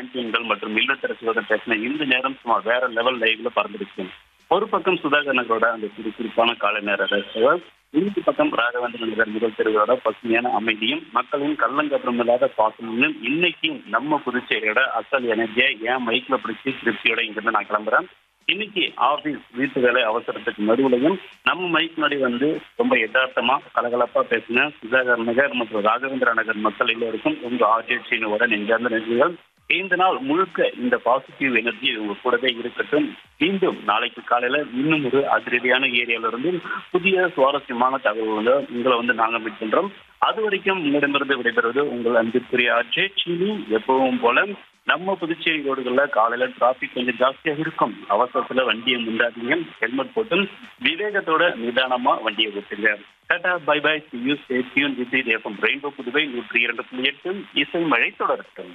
சாம்பியன்கள் மற்றும் இல்லத்தரசிகளுடன் பேசின இந்த நேரம் சும்மா வேற லெவல் லைவ்ல பறந்துருச்சு ஒரு பக்கம் சுதாகர் நகரோட அந்த சுறுசுறுப்பான காலை நேர ரசிகர்கள் இன்னொரு பக்கம் ராகவேந்திர நகர் முதல் தெருவோட பசுமையான அமைதியும் மக்களின் கள்ளங்கபரம் இல்லாத பாசமும் இன்னைக்கும் நம்ம புதுச்சேரியோட அசல் எனர்ஜியை என் மைக்ல பிடிச்சி திருப்தியோட இங்கிருந்து நான் கிளம்புறேன் இன்னைக்கு ஆபீஸ் வீட்டு வேலை அவசரத்துக்கு நடுவுலையும் நம்ம மைக் முன்னாடி வந்து ரொம்ப யதார்த்தமா கலகலப்பா பேசின சுதாகர் நகர் மற்றும் ராகவேந்திர நகர் மக்கள் எல்லோருக்கும் உங்க ஆர்ஜியோட நெஞ்சார்ந்த நன்றிகள் இந்த நாள் முழுக்க இந்த பாசிட்டிவ் எனர்ஜி உங்க கூடவே இருக்கட்டும் மீண்டும் நாளைக்கு காலையில இன்னும் ஒரு அதிரடியான ஏரியால இருந்து புதிய சுவாரஸ்யமான தகவல்களை உங்களை வந்து நாங்க மீட் பண்றோம் அது வரைக்கும் உங்களிடமிருந்து விடைபெறுவது உங்கள் அன்பிற்குரிய ஆட்சி சீனி எப்பவும் போல நம்ம புதுச்சேரி ரோடுகள்ல காலையில டிராபிக் கொஞ்சம் ஜாஸ்தியாக இருக்கும் அவசரத்துல வண்டியை முந்தாதீங்க ஹெல்மெட் போட்டு விவேகத்தோட நிதானமா வண்டியை ஓட்டுங்க tata bye bye you stay tuned with FM rainbow Puduvai நூற்றி இரண்டு புள்ளி எட்டு இசை மழை தொடரட்டும்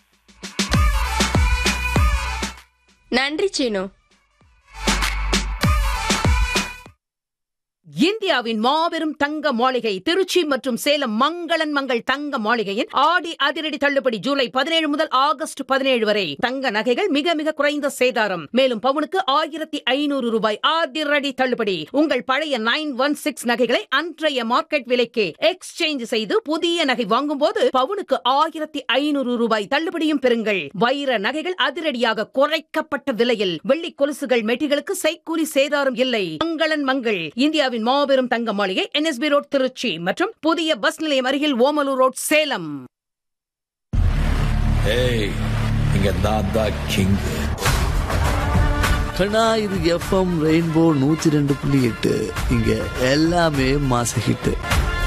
நன்றி சீனு இந்தியாவின் மாபெரும் தங்க மாளிகை திருச்சி மற்றும் சேலம் மங்களன் மங்கள் தங்க மாளிகையின் ஆடி அதிரடி தள்ளுபடி ஜூலை பதினேழு முதல் ஆகஸ்ட் பதினேழு வரை தங்க நகைகள் மிக மிக குறைந்த சேதாரம் மேலும் பவுனுக்கு ஆயிரத்தி ஐநூறு ரூபாய் அதிரடி தள்ளுபடி உங்கள் பழைய நைன் ஒன் சிக்ஸ் நகைகளை அன்றைய மார்க்கெட் விலைக்கு எக்ஸ்சேஞ்ச் செய்து புதிய நகை வாங்கும் போது பவுனுக்கு ஆயிரத்தி ஐநூறு ரூபாய் தள்ளுபடியும் பெறுங்கள் வைர நகைகள் அதிரடியாக குறைக்கப்பட்ட விலையில் வெள்ளி கொலுசுகள் மெட்டிகளுக்கு செய்கூலி சேதாரம் இல்லை மங்களன் மங்கள் இந்தியாவின் மாபெரும் தங்க மாளிகை என்எஸ்பி ரோட் திருச்சி மற்றும் புதிய பஸ் நிலையம் அருகில் ஓமலூர் ரோட் சேலம் ஏய் இங்க நான் தான் கிங் கண்ணா இது எஃப்எம் ரெயின்போ நூத்தி ரெண்டு புள்ளி எட்டு இங்க எல்லாமே மாச ஹிட்டு